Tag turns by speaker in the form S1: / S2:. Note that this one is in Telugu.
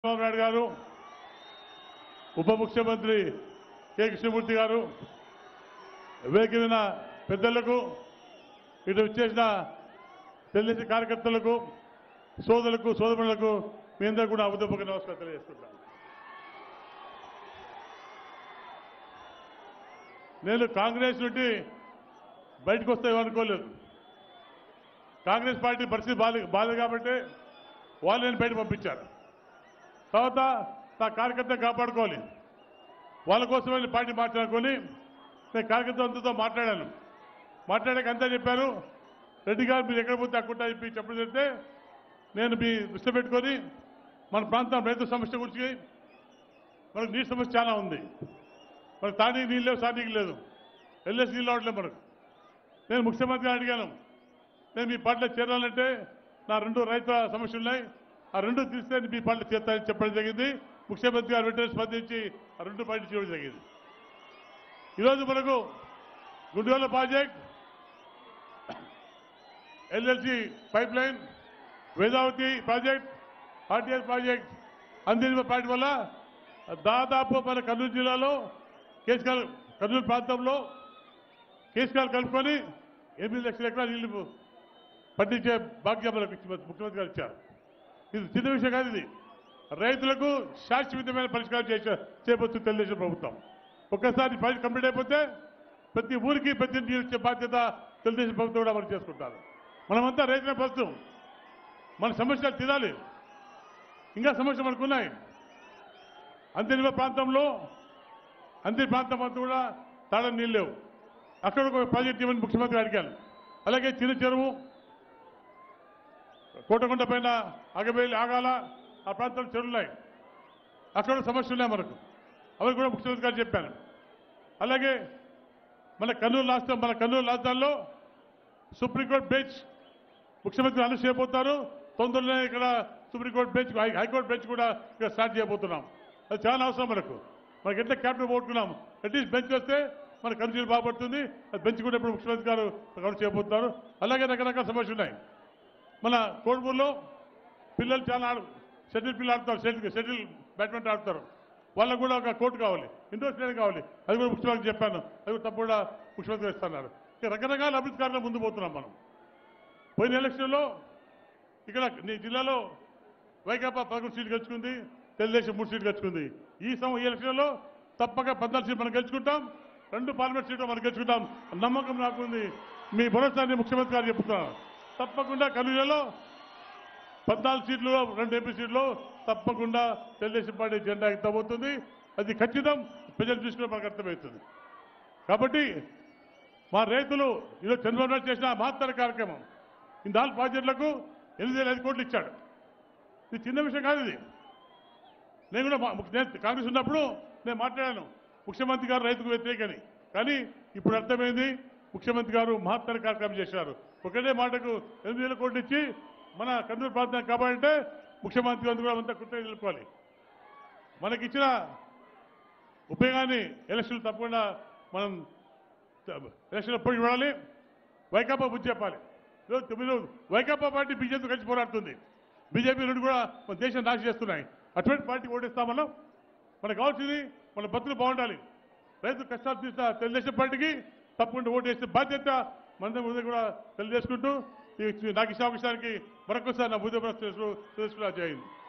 S1: చంద్రబాబు నాయుడు గారు ఉప ముఖ్యమంత్రి కె కృష్ణమూర్తి గారు వేగిన పెద్దలకు ఇటు చేసిన తెలుగు కార్యకర్తలకు సోదరులకు సోదరులకు మీ అందరూ కూడా ఉదయపక నమస్కారం తెలియజేస్తున్నాను నేను కాంగ్రెస్ నుండి బయటకు వస్తాయనుకోలేదు కాంగ్రెస్ పార్టీ పరిస్థితి బాధ బాధ కాబట్టి వాళ్ళు నేను బయట పంపించారు తర్వాత నా కార్యకర్త కాపాడుకోవాలి వాళ్ళ కోసమే నేను పార్టీ మార్చాలనుకొని నేను కార్యకర్తలతో మాట్లాడాను మాట్లాడాక అంతా చెప్పారు రెడ్డి గారు మీరు ఎక్కడ పోతే అక్కడ చెప్పి చెప్పడం చెప్తే నేను మీ దృష్టి పెట్టుకొని మన ప్రాంతం రైతు సమస్య గురించి మనకు నీటి సమస్య చాలా ఉంది మనకు తానీకి నీళ్ళు లేవు సానీకి లేదు ఎల్ఎస్ నీళ్ళు రావట్లేదు మనకు నేను ముఖ్యమంత్రిని అడిగాను నేను మీ పార్టీలో చేరాలంటే నా రెండు రైతుల సమస్యలు ఉన్నాయి ఆ రెండు తీస్తే మీ పార్టీలో చేస్తానని చెప్పడం జరిగింది ముఖ్యమంత్రి గారు వెంటనే స్పందించి ఆ రెండు పార్టీ చేయడం జరిగింది ఈరోజు మనకు గుండెల project LLC pipeline Vedavathi project RTS project అందిన ప్రాజెక్ట్ వల్ల దాదాపు మన కర్నూలు జిల్లాలో కేసుకాల్ కర్నూలు ప్రాంతంలో కేసుకాలు కలుపుకొని ఎనిమిది లక్షల ఎకరాలు నీళ్లు పండించే భాగ్యం మనకు ఇచ్చి- ముఖ్యమంత్రి గారు ఇచ్చారు ఇది చిన్న విషయం కాదు ఇది రైతులకు శాశ్వతమైన పరిష్కారం చేసే చేయబోతుంది తెలుగుదేశం ప్రభుత్వం ఒక్కసారి ప్రాజెక్ట్ కంప్లీట్ అయిపోతే ప్రతి ఊరికి ప్రతి నీరు ఇచ్చే బాధ్యత తెలుగుదేశం ప్రభుత్వం కూడా మనం చేసుకుంటారు మనమంతా రైతుల ప్రభుత్వం మన సమస్యలు తినాలి ఇంకా సమస్యలు మనకు ఉన్నాయి అంతర్వ ప్రాంతంలో అంతరి ప్రాంతం అంతా కూడా తాళం నీళ్ళు లేవు అక్కడ ఒక ప్రాజెక్ట్ ఇవ్వని ముఖ్యమంత్రి అడిగాను అలాగే చిన్న చెరువు కోటకొండ పైన అగబేలి ఆగాల ఆ ప్రాంతంలో చెరువులు ఉన్నాయి అక్కడ సమస్యలు ఉన్నాయి మనకు అవి కూడా ముఖ్యమంత్రి గారు చెప్పాను అలాగే మన కర్నూలు రాష్ట్రం మన కర్నూలు రాజధానిలో సుప్రీంకోర్టు బెంచ్ ముఖ్యమంత్రి అనౌన్స్ చేయబోతారు తొందరలోనే ఇక్కడ supreme court bench high- high court bench కూడా ఇక్కడ స్టార్ట్ చేయబోతున్నాం అది చాలా అవసరం మనకు మనకి ఎట్లా క్యాపిటల్ పోగొట్టుకున్నాం అట్లీస్ట్ బెంచ్ వస్తే మన కన్సూల్ బాగుపడుతుంది అది బెంచ్ కూడా ఇప్పుడు ముఖ్యమంత్రి గారు అనౌన్స్ చేయబోతున్నారు అలాగే రకరకాల సమస్యలు ఉన్నాయి మన కోడుమూరులో పిల్లలు చాలా ఆడు షటిల్ పిల్లలు ఆడతారు షటిల్ షటిల్ బ్యాడ్మింటన్ ఆడతారు వాళ్ళకు కూడా ఒక కోర్టు కావాలి ఇండోర్ స్టేడియం కావాలి అది కూడా ముఖ్యమంత్రి చెప్పాను అది కూడా తప్పకుండా ముఖ్యమంత్రి ఇస్తున్నారు ఇక రకరకాల అభివృద్ధి కార్యాలు ముందు పోతున్నాం మనం పోయిన ఎలక్షన్లో ఇక్కడ నీ జిల్లాలో వైకాపా పదకొండు సీట్లు గెలుచుకుంది తెలుగుదేశం మూడు సీట్లు గెలుచుకుంది ఈ సం ఈ ఎలక్షన్లో తప్పక పద్నాలుగు సీట్లు మనం గెలుచుకుంటాం రెండు పార్లమెంట్ సీట్లు మనం గెలుచుకుంటాం నమ్మకం నాకుంది మీ భరోసాన్ని ముఖ్యమంత్రి గారు చెప్తున్నారు తప్పకుండా కర్నూలులో పద్నాలుగు సీట్లు రెండు ఎంపీ సీట్లు తప్పకుండా తెలుగుదేశం పార్టీ జెండా ఎత్తబోతుంది అది ఖచ్చితం ప్రజలు చూసుకుని మనకు అర్థమవుతుంది కాబట్టి మా రైతులు ఈరోజు చంద్రబాబు నాయుడు చేసిన మహత్తర కార్యక్రమం ఈ నాలుగు ప్రాజెక్టులకు ఎనిమిది వేల ఐదు కోట్లు ఇచ్చాడు ఇది చిన్న విషయం కాదు ఇది నేను కూడా మా- నేను కాంగ్రెస్ ఉన్నప్పుడు నేను మాట్లాడాను ముఖ్యమంత్రి గారు రైతుకు వ్యతిరేకని కానీ ఇప్పుడు అర్థమైంది ముఖ్యమంత్రి గారు మహత్తర కార్యక్రమం చేశారు ఒకటే మాటకు ఎనిమిది వేల కోట్లు ఇచ్చి మన కర్నూలు ప్రాంతాన్ని కాపాడంటే ముఖ్యమంత్రి గారు కూడా అంతా కృతజ్ఞత తెలుపుకోవాలి మనకిచ్చిన ఉపయోగాన్ని ఎలక్షన్లు తప్పకుండా మనం ఎలక్షన్ ఎప్పుడు చూడాలి వైకాపా బుద్ధి చెప్పాలి ఈరోజు తొమ్మిది వైకాపా పార్టీ బీజేపీ కలిసి పోరాడుతుంది బీజేపీ నుండి కూడా మన దేశం నాశనం చేస్తున్నాయి అటువంటి పార్టీ ఓటేస్తాం మనం మనకు కావాల్సింది మన బతుకులు బాగుండాలి రైతు కష్టాలు తీసిన తెలుగుదేశం పార్టీకి తప్పకుండా ఓటేస్తే బాధ్యత మన ముందు కూడా తెలియజేసుకుంటూ ఈ- నాకు ఇచ్చిన అవకాశానికి మరొకసారి నా బుద్ధి తెలుసుకున్నా చేయండి